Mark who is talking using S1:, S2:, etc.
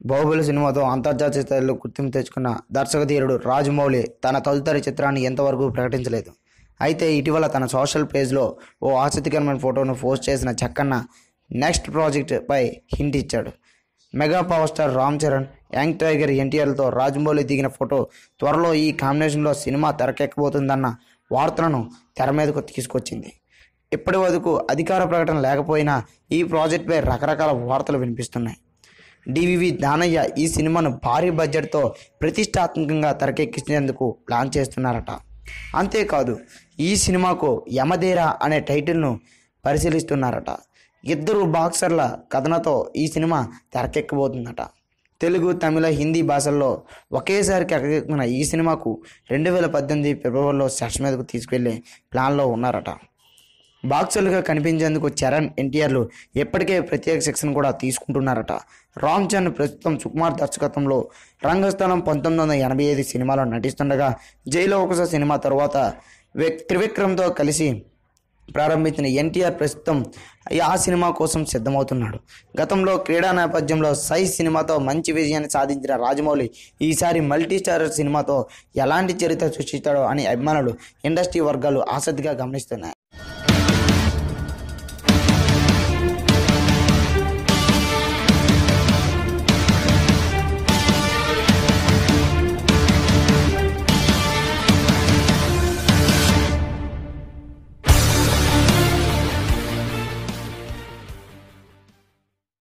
S1: బాహుబలి సినిమాతో అంతర్జాతీయ స్థాయిలో గుర్తింపు తెచ్చుకున్న దర్శకధీరుడు రాజమౌళి తన తదుపరి చిత్రాన్ని ఎంతవరకు ప్రకటించలేదు అయితే ఇటీవల తన సోషల్ పేజ్లో ఓ ఆసక్తికరమైన ఫోటోను పోస్ట్ చేసిన చక్కన్న నెక్స్ట్ ప్రాజెక్ట్ పై హింట్ ఇచ్చాడు mega power star Ram Charan young tiger ఎన్టీఆర్లతో రాజమౌళి దిగిన ఫోటో త్వరలో ఈ కాంబినేషన్లో సినిమా తెరకెక్కబోతుందన్న వార్తలను తెర మీదకు తీసుకొచ్చింది ఇప్పటి వరకు అధికార ప్రకటన లేకపోయినా ఈ ప్రాజెక్టుపై రకరకాల వార్తలు వినిపిస్తున్నాయి డివివి దానయ్య ఈ సినిమాను భారీ బడ్జెట్తో ప్రతిష్టాత్మకంగా తెరకెక్కించేందుకు ప్లాన్ చేస్తున్నారట అంతేకాదు ఈ సినిమాకు యమధీర అనే టైటిల్ను పరిశీలిస్తున్నారట ఇద్దరు బాక్సర్ల కథనతో ఈ సినిమా తెరకెక్కబోతుందట తెలుగు తమిళ హిందీ భాషల్లో ఒకేసారి తెరకెక్కిన ఈ సినిమాకు రెండు వేల పద్దెనిమిది ఫిబ్రవరిలో సెట్స్ మీదకు తీసుకెళ్లే ప్లాన్లో ఉన్నారట బాక్సర్లుగా కనిపించేందుకు చరణ్ ఎన్టీఆర్లు ఇప్పటికే ప్రత్యేక శిక్షణ కూడా తీసుకుంటున్నారట రామ్ చరణ్ ప్రస్తుతం సుకుమార్ దర్శకత్వంలో రంగస్థలం పంతొమ్మిది వందల ఎనభై ఐదు సినిమాలో నటిస్తుండగా జైలో ఒకస సినిమా తర్వాత విక్- త్రివిక్రమ్తో కలిసి ప్రారంభించిన ఎన్టీఆర్ ప్రస్తుతం ఆ సినిమా కోసం సిద్ధమవుతున్నాడు గతంలో క్రీడా నేపథ్యంలో సై సినిమాతో మంచి విజయాన్ని సాధించిన రాజమౌళి ఈసారి మల్టీ స్టారర్ సినిమాతో ఎలాంటి చరిత్ర సృష్టిస్తాడో అని అభిమానులు ఇండస్ట్రీ వర్గాలు ఆసక్తిగా గమనిస్తున్నాయి